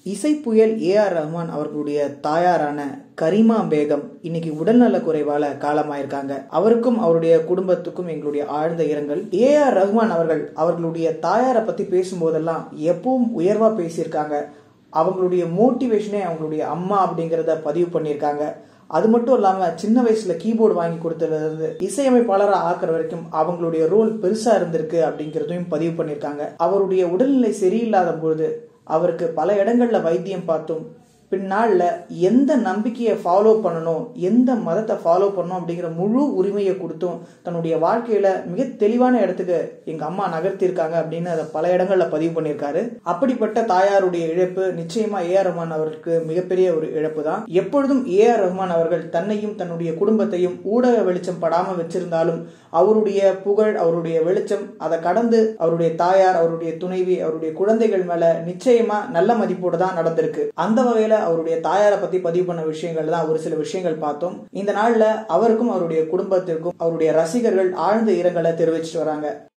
இசை புயல் A R Rahman அவர்களுடைய தாயாரான கரிமா பேகம் இன்னைக்கு உடல்நல குறைவால காலமாயிருக்காங்க அவருக்கும் அவருடைய குடும்பத்துக்கும் எங்களுடைய ஆழ்ந்த இரங்கல் ஏ ஆர் ரஹ்மான் அவர்கள் அவர்களுடைய தாயாரை பத்தி பேசும்போதெல்லாம் எப்பவும் உயர்வா பேசியிருக்காங்க அவங்களுடைய மோட்டிவேஷனே அவங்களுடைய அம்மா அப்படிங்கிறத பதிவு பண்ணியிருக்காங்க அது மட்டும் இல்லாம சின்ன வயசுல கீபோர்டு வாங்கி கொடுத்ததுல இருந்து இசையமைப்பாளராக ஆக்குற வரைக்கும் அவங்களுடைய ரோல் பெருசா இருந்திருக்கு அப்படிங்கிறதையும் பதிவு பண்ணியிருக்காங்க அவருடைய உடல்நிலை சரியில்லாத பொழுது அவருக்கு பல இடங்கள்ல வைத்தியம் பார்த்தும் பின்னால எந்த நம்பிக்கையை ஃபாலோ பண்ணணும் எந்த மதத்தை ஃபாலோ பண்ணணும் அப்படிங்கிற முழு உரிமையை கொடுத்தும் தன்னுடைய வாழ்க்கையில மிக தெளிவான இடத்துக்கு எங்க அம்மா நகர்த்தியிருக்காங்க அப்படின்னு அதை பல இடங்கள்ல பதிவு பண்ணியிருக்காரு அப்படிப்பட்ட தாயாருடைய இழப்பு நிச்சயமா ஏ ஆர் ரஹ்மான் அவருக்கு மிகப்பெரிய ஒரு இழப்பு தான் எப்பொழுதும் ஏ ஆர் ரஹ்மான் அவர்கள் தன்னையும் தன்னுடைய குடும்பத்தையும் ஊடக வெளிச்சம் படாம வச்சிருந்தாலும் அவருடைய புகழ் அவருடைய வெளிச்சம் அதை கடந்து அவருடைய தாயார் அவருடைய துணைவி அவருடைய குழந்தைகள் மேல நிச்சயமா நல்ல மதிப்போடு தான் நடந்திருக்கு அந்த வகையில அவருடைய தாயாரை பத்தி பதிவு பண்ண விஷயங்கள் தான் ஒரு சில விஷயங்கள் பார்த்தோம் இந்த நாள்ல அவருக்கும் அவருடைய குடும்பத்திற்கும் அவருடைய ரசிகர்கள் ஆழ்ந்த இரங்கலை தெரிவிச்சிட்டு வராங்க